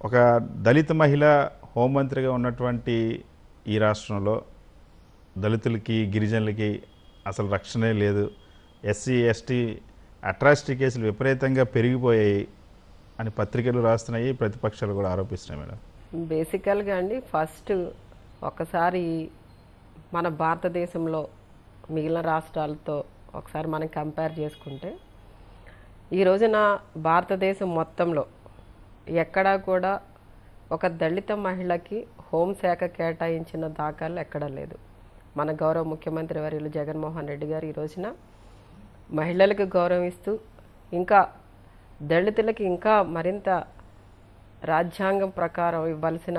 ఒక దళిత మహిళ హోంమంత్రిగా ఉన్నటువంటి ఈ రాష్ట్రంలో దళితులకి గిరిజనులకి అసలు రక్షణే లేదు ఎస్సీ ఎస్టీ అట్రాసిటీ కేసులు విపరీతంగా పెరిగిపోయాయి అని పత్రికలు రాస్తున్నాయి ప్రతిపక్షాలు కూడా ఆరోపిస్తున్నాయి మేడం బేసికల్గా అండి ఫస్ట్ ఒకసారి మన భారతదేశంలో మిగిలిన రాష్ట్రాలతో ఒకసారి మనం కంపేర్ చేసుకుంటే ఈ రోజున భారతదేశం మొత్తంలో ఎక్కడా కూడా ఒక దళిత మహిళకి హోంశాఖ కేటాయించిన దాఖలు ఎక్కడా లేదు మన గౌరవ ముఖ్యమంత్రి వర్యులు జగన్మోహన్ రెడ్డి గారు ఈ రోజున మహిళలకు గౌరవం ఇస్తూ ఇంకా దళితులకి ఇంకా మరింత రాజ్యాంగం ప్రకారం ఇవ్వాల్సిన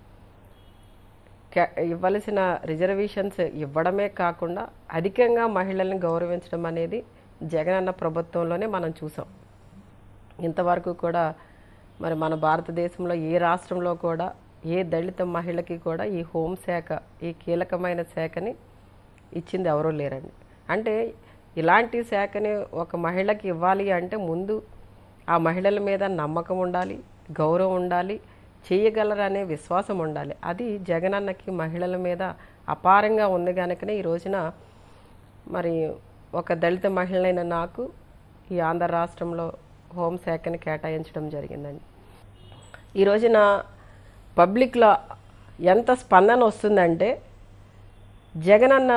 కే- ఇవ్వాల్సిన రిజర్వేషన్స్ ఇవ్వడమే కాకుండా అధికంగా మహిళల్ని గౌరవించడం అనేది జగనన్న ప్రభుత్వంలోనే మనం చూసాం ఇంతవరకు కూడా మరి మన భారతదేశంలో ఏ రాష్ట్రంలో కూడా ఏ దళిత మహిళకి కూడా ఈ హోంశాఖ ఈ కీలకమైన శాఖని ఇచ్చింది ఎవరూ లేరండి అంటే ఇలాంటి శాఖని ఒక మహిళకి ఇవ్వాలి అంటే ముందు ఆ మహిళల మీద నమ్మకం ఉండాలి గౌరవం ఉండాలి చేయగలరనే విశ్వాసం ఉండాలి అది జగనన్నకి మహిళల మీద అపారంగా ఉంది కనుకనే ఈ రోజున మరి ఒక దళిత మహిళైన నాకు ఈ ఆంధ్ర రాష్ట్రంలో హోంశాఖని కేటాయించడం జరిగిందండి ఈ రోజున పబ్లిక్లో ఎంత స్పందన వస్తుందంటే జగనన్న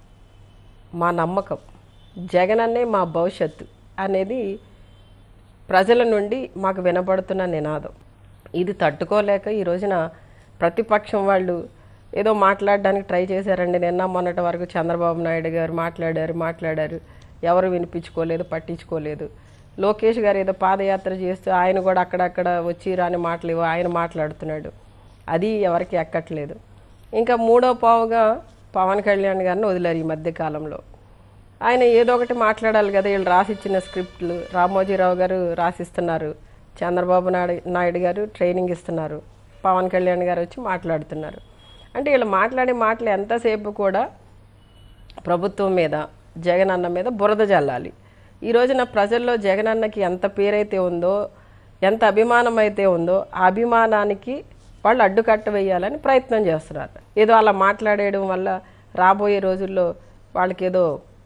మా నమ్మకం జగనన్నే మా భవిష్యత్తు అనేది ప్రజల నుండి మాకు వినపడుతున్న నినాదం ఇది తట్టుకోలేక ఈ రోజున ప్రతిపక్షం వాళ్ళు ఏదో మాట్లాడడానికి ట్రై చేశారండి నిన్న మొన్నటి వరకు చంద్రబాబు నాయుడు గారు మాట్లాడారు మాట్లాడారు ఎవరు వినిపించుకోలేదు పట్టించుకోలేదు లోకేష్ గారు ఏదో పాదయాత్ర చేస్తూ ఆయన కూడా అక్కడక్కడ వచ్చి రాని మాటలు ఇవ్వ ఆయన మాట్లాడుతున్నాడు అది ఎవరికి ఎక్కట్లేదు ఇంకా మూడో పావుగా పవన్ కళ్యాణ్ గారిని వదిలారు ఈ మధ్య కాలంలో ఆయన ఏదో ఒకటి మాట్లాడాలి కదా వీళ్ళు రాసిచ్చిన స్క్రిప్ట్లు రామోజీరావు గారు రాసిస్తున్నారు చంద్రబాబు నాయుడు నాయుడు గారు ట్రైనింగ్ ఇస్తున్నారు పవన్ కళ్యాణ్ గారు వచ్చి మాట్లాడుతున్నారు అంటే వీళ్ళు మాట్లాడే మాటలు ఎంతసేపు కూడా ప్రభుత్వం మీద జగనన్న మీద బురద జల్లాలి ఈ రోజున ప్రజల్లో జగనన్నకి ఎంత పేరైతే ఉందో ఎంత అభిమానం అయితే ఉందో ఆ అభిమానానికి వాళ్ళు అడ్డుకట్ట వేయాలని ప్రయత్నం చేస్తున్నారు ఏదో అలా మాట్లాడేయడం వల్ల రాబోయే రోజుల్లో వాళ్ళకి ఏదో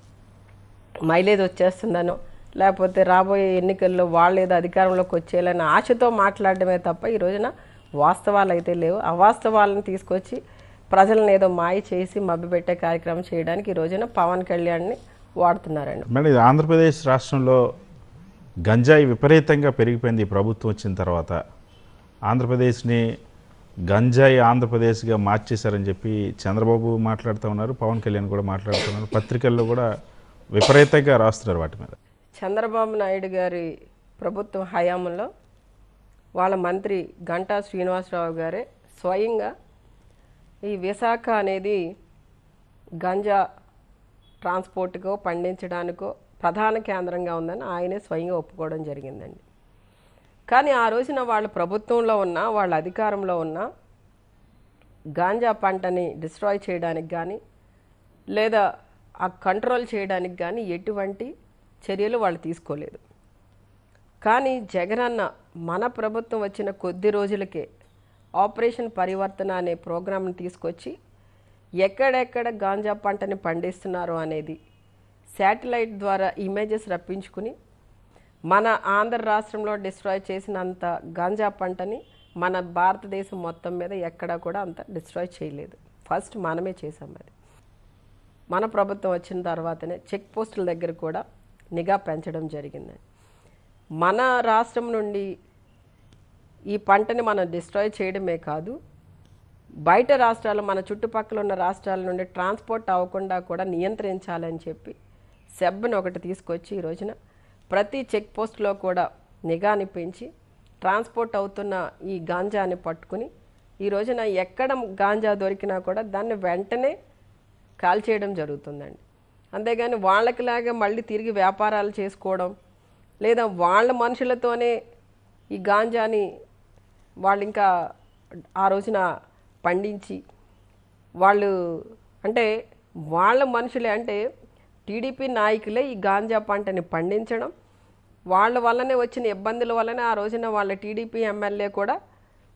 మైలేజ్ వచ్చేస్తుందనో లేకపోతే రాబోయే ఎన్నికల్లో వాళ్ళు ఏదో అధికారంలోకి వచ్చేయాలని ఆశతో మాట్లాడడమే తప్ప ఈ రోజున వాస్తవాలు అయితే లేవు అవాస్తవాలను తీసుకొచ్చి ప్రజలను ఏదో మాయ చేసి మభ్యపెట్టే కార్యక్రమం చేయడానికి ఈ రోజున పవన్ కళ్యాణ్ని వాడుతున్నారండి మేడం ఇది ఆంధ్రప్రదేశ్ రాష్ట్రంలో గంజాయి విపరీతంగా పెరిగిపోయింది ఈ ప్రభుత్వం వచ్చిన తర్వాత ఆంధ్రప్రదేశ్ని గంజాయి ఆంధ్రప్రదేశ్గా మార్చేశారని చెప్పి చంద్రబాబు మాట్లాడుతూ ఉన్నారు పవన్ కళ్యాణ్ కూడా మాట్లాడుతున్నారు పత్రికల్లో కూడా విపరీతంగా రాస్తున్నారు వాటి మీద చంద్రబాబు నాయుడు గారి ప్రభుత్వం హయాంలో వాళ్ళ మంత్రి గంటా శ్రీనివాసరావు గారే స్వయంగా ఈ విశాఖ అనేది గంజా ట్రాన్స్పోర్ట్కో పండించడానికో ప్రధాన కేంద్రంగా ఉందని ఆయనే స్వయంగా ఒప్పుకోవడం జరిగిందండి కానీ ఆ రోజున వాళ్ళ ప్రభుత్వంలో ఉన్న వాళ్ళ అధికారంలో ఉన్న గాంజా పంటని డిస్ట్రాయ్ చేయడానికి కానీ లేదా ఆ కంట్రోల్ చేయడానికి కానీ ఎటువంటి చర్యలు వాళ్ళు తీసుకోలేదు కానీ జగనన్న మన ప్రభుత్వం వచ్చిన కొద్ది రోజులకే ఆపరేషన్ పరివర్తన అనే ప్రోగ్రాంని తీసుకొచ్చి ఎక్కడెక్కడ గాంజా పంటని పండిస్తున్నారో అనేది శాటిలైట్ ద్వారా ఇమేజెస్ రప్పించుకుని మన ఆంధ్ర రాష్ట్రంలో డిస్ట్రాయ్ చేసినంత గాంజా పంటని మన భారతదేశం మొత్తం మీద ఎక్కడా కూడా అంత డిస్ట్రాయ్ చేయలేదు ఫస్ట్ మనమే చేసాం అది మన ప్రభుత్వం వచ్చిన తర్వాతనే చెక్ పోస్టుల దగ్గర కూడా నిఘా పెంచడం జరిగింది మన రాష్ట్రం నుండి ఈ పంటని మనం డిస్ట్రాయ్ చేయడమే కాదు బయట రాష్ట్రాలు మన చుట్టుపక్కల ఉన్న రాష్ట్రాల నుండి ట్రాన్స్పోర్ట్ అవ్వకుండా కూడా నియంత్రించాలని చెప్పి సెబ్ని ఒకటి తీసుకొచ్చి ఈ రోజున ప్రతి చెక్ పోస్ట్లో కూడా నిఘాని పెంచి ట్రాన్స్పోర్ట్ అవుతున్న ఈ గాంజాని పట్టుకుని ఈ రోజున ఎక్కడ గాంజా దొరికినా కూడా దాన్ని వెంటనే కాల్ చేయడం జరుగుతుందండి అంతేగాని వాళ్ళకిలాగా మళ్ళీ తిరిగి వ్యాపారాలు చేసుకోవడం లేదా వాళ్ళ మనుషులతోనే ఈ గాంజాని వాళ్ళు ఇంకా ఆ రోజున పండించి వాళ్ళు అంటే వాళ్ళ మనుషులే అంటే టీడీపీ నాయకులే ఈ గాంజా పంటని పండించడం వాళ్ళ వల్లనే వచ్చిన ఇబ్బందుల వల్లనే ఆ రోజున వాళ్ళ టీడీపీ ఎమ్మెల్యే కూడా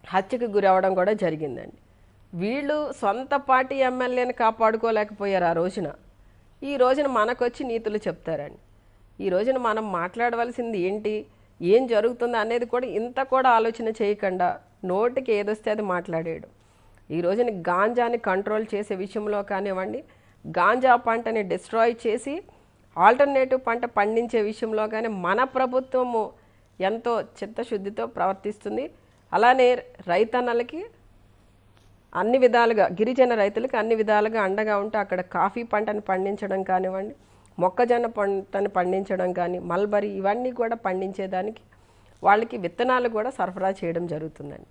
హత్యకు గురవడం కూడా జరిగిందండి వీళ్ళు సొంత పార్టీ ఎమ్మెల్యేని కాపాడుకోలేకపోయారు ఆ రోజున ఈ రోజున మనకొచ్చి నీతులు చెప్తారండి ఈ రోజున మనం మాట్లాడవలసింది ఏంటి ఏం జరుగుతుంది అనేది కూడా ఇంత కూడా ఆలోచన చేయకుండా నోటికి ఏదొస్తే అది మాట్లాడాడు ఈ రోజున గాంజాని కంట్రోల్ చేసే విషయంలో కానివ్వండి గాంజా పంటని డిస్ట్రాయ్ చేసి ఆల్టర్నేటివ్ పంట పండించే విషయంలో కానీ మన ప్రభుత్వము ఎంతో చిత్తశుద్ధితో ప్రవర్తిస్తుంది అలానే రైతన్నలకి అన్ని విధాలుగా గిరిజన రైతులకు అన్ని విధాలుగా అండగా ఉంటూ అక్కడ కాఫీ పంటను పండించడం కానివ్వండి మొక్కజొన్న పంటను పండించడం కానీ మల్బరీ ఇవన్నీ కూడా పండించేదానికి వాళ్ళకి విత్తనాలు కూడా సరఫరా చేయడం జరుగుతుందండి